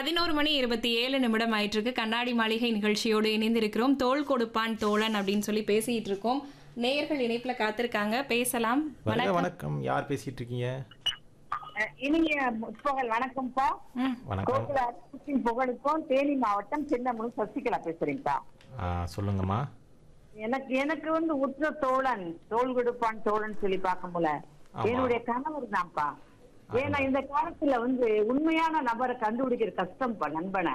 பதினோரு மணி இருபத்தி ஏழு நிமிடம் ஆயிட்டு இருக்கு கண்ணாடி மாளிகை நிகழ்ச்சியோடு இணைந்திருக்கிறோம் தோல் கொடுப்பான் தோழன் அப்படின்னு சொல்லி பேசிட்டு இருக்கோம் நேயர்கள் இணைப்புல காத்திருக்காங்க பேசலாம் வருக வணக்கம் வணக்கம் யார் பேசிட்டு இருக்கீங்க அஹ் இனிய முற்பகல் வணக்கம்ப்பா ம், வணக்கம் கோகுல அரசின் புகழுக்கும் தேனி மாவட்டம் சின்னமுனு சசிகலா பேசுறேன்ப்பா ஆ, சொல்லுங்கம்மா எனக்கு எனக்கு வந்து உற்ற தோழன் தோல் கொடுப்பான் தோழன் சொல்லி பார்க்க முடியல ஆமா. என்னுடைய கணவர் தான்ப்பா ஏன்னா இந்த காலத்துல வந்து உண்மையான நபரை கண்டுபிடிக்கிற கஷ்டம்ப்பா நண்பனை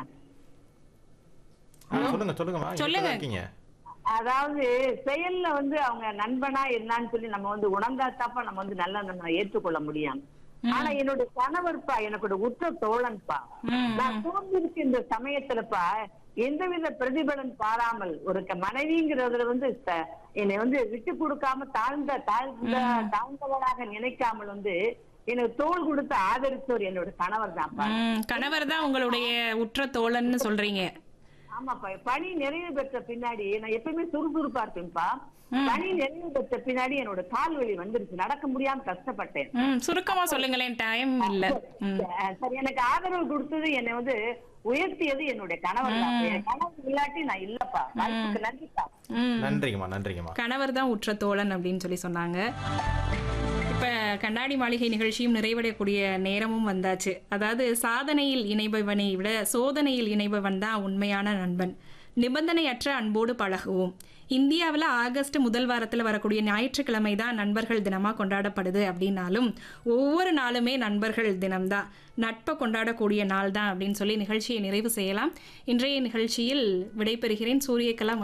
ஆ, சொல்லுங்க சொல்லுங்கம்மா இங்க சொல்லுங்க. தான் இருக்கீங்க அதாவது செயல்ல வந்து அவங்க நண்பனா என்னன்னு சொல்லி நம்ம வந்து உணர்ந்தாத்தாப்பா நம்ம வந்து நல்லா நம்ம ஏற்றுக்கொள்ள முடியும் ஆனா என்னோட கணவர்ப்பா எனக்கு உற்ற தோழன்பா ம், நான் சோர்ந்திருக்கு இந்த சமயத்துலப்பா எந்தவித பிரதிபலன் பாராமல் ஒரு க- மனைவிங்கிறதுல வந்து ச- என்னை வந்து விட்டு கொடுக்காம தாழ்ந்த தாழ்ந்த தாழ்ந்தவனாக நினைக்காமல் வந்து எனக்கு தோள் கொடுத்து ஆதரிச்சவர் என்னோட கணவர் தான்ப்பா ம், கணவர் தான் உங்களுடைய உற்ற தோழன்னு சொல்றீங்க ஆமாப்பா பணி நிறைவு பெற்ற பின்னாடி நான் எப்பயுமே சுறுசுறுப்பா இருப்பேன்ப்பா பணி நிறைவு பெற்ற பின்னாடி என்னோட கால் வலி வந்துருச்சு நடக்க முடியாம கஷ்டப்பட்டேன் ம் சுருக்கமா சொல்லுங்களேன் டைம் இல்ல ம் அஹ் சரி எனக்கு ஆதரவு கொடுத்தது என்னை வந்து உயர்த்தியது என்னுடைய கணவர் தான் என் கணவர் இல்லாட்டி நான் இல்லப்பா வாய்ப்புக்கு நன்றிப்பா ம் நன்றிங்கம்மா நன்றிங்கம்மா கணவர் தான் உற்ற தோழன் அப்படின்னு சொல்லி சொன்னாங்க இப்ப கண்ணாடி மாளிகை நிகழ்ச்சியும் நிறைவடையக்கூடிய நேரமும் வந்தாச்சு அதாவது சாதனையில் இணைபவனை விட சோதனையில் இணைபவன் தான் உண்மையான நண்பன் நிபந்தனையற்ற அன்போடு பழகுவோம் இந்தியாவில் ஆகஸ்ட் முதல் வாரத்தில் வரக்கூடிய ஞாயிற்றுக்கிழமை தான் நண்பர்கள் தினமாக கொண்டாடப்படுது அப்படின்னாலும் ஒவ்வொரு நாளுமே நண்பர்கள் தினம்தான் நட்பை கொண்டாடக்கூடிய நாள் தான் அப்படின்னு சொல்லி நிகழ்ச்சியை நிறைவு செய்யலாம் இன்றைய நிகழ்ச்சியில் விடைபெறுகிறேன் சூரியகலா